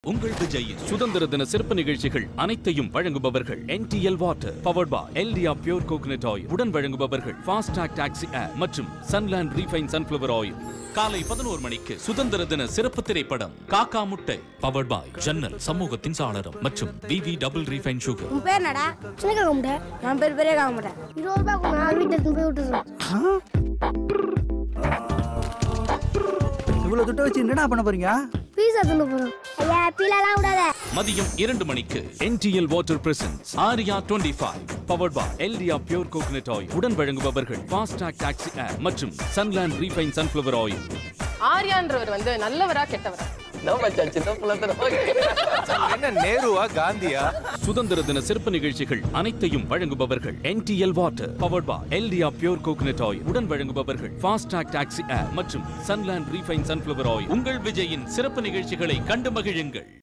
உங்கள் விஜய் சுதந்திர தின சிறப்பு நிகழ்ச்சிகள் அனைத்தையும் வழங்குபவர்கள் NTL water powered by Eldia pure coconut oil உடன் வழங்குபவர்கள் ஃபாஸ்டாக் டாக்ஸி ஆப் மற்றும் சன்லேண்ட் ரீஃபைன் சன்ஃபிளவர் ஆயில் காலை பதினோரு மணிக்கு சுதந்திர தின சிறப்பு திரைப்படம் காக்கா முட்டை பவர்ட் பை ஜன்னல் சமூகத்தின் சாளரம் மற்றும் விவி டபுள் ரீஃபைன் சுகர் உன் பேர் என்னடா சின்ன காக்க மாட்டேன் என் பேர் பெரிய காக்க மாட்டேன் இருபது ரூபாய் கொடுங்க நான் வீட்டுக்கு எடுத்துன்னு போய் விட்டுறேன் இவ்வளவு துட்ட வச்சு என்னடா பண்ண போறீங்க பீஸா தின்னு போறோம் ஐயா பீலாலாம் விடாத மதியம் இரண்டு மணிக்கு NTL water presents Aarya twenty five powered by Eldia pure coconut oil உடன் வழங்குபவர்கள் ஃபாஸ்டாக் டாக்ஸி ஆப் மற்றும் சன்லேண்ட் ரீஃபைன் சன்ஃபிளவர் ஆயில் ஆர்யான்றவர் வந்து நல்லவரா கெட்டவரா என்ன நேருவா காந்தியா சுதந்திர தின சிறப்பு நிகழ்ச்சிகள் அனைத்தையும் வழங்குபவர்கள் NTL water powered by Eldia pure coconut oil உடன் வழங்குபவர்கள் ஃபாஸ்டாக் டாக்ஸி ஆப் மற்றும் சன்லேண்ட் ரீஃபைன் சன்ஃபிளவர் ஆயில் உங்கள் விஜயின் சிறப்பு நிகழ்ச்சிகளை கண்டு மகிழுங்கள்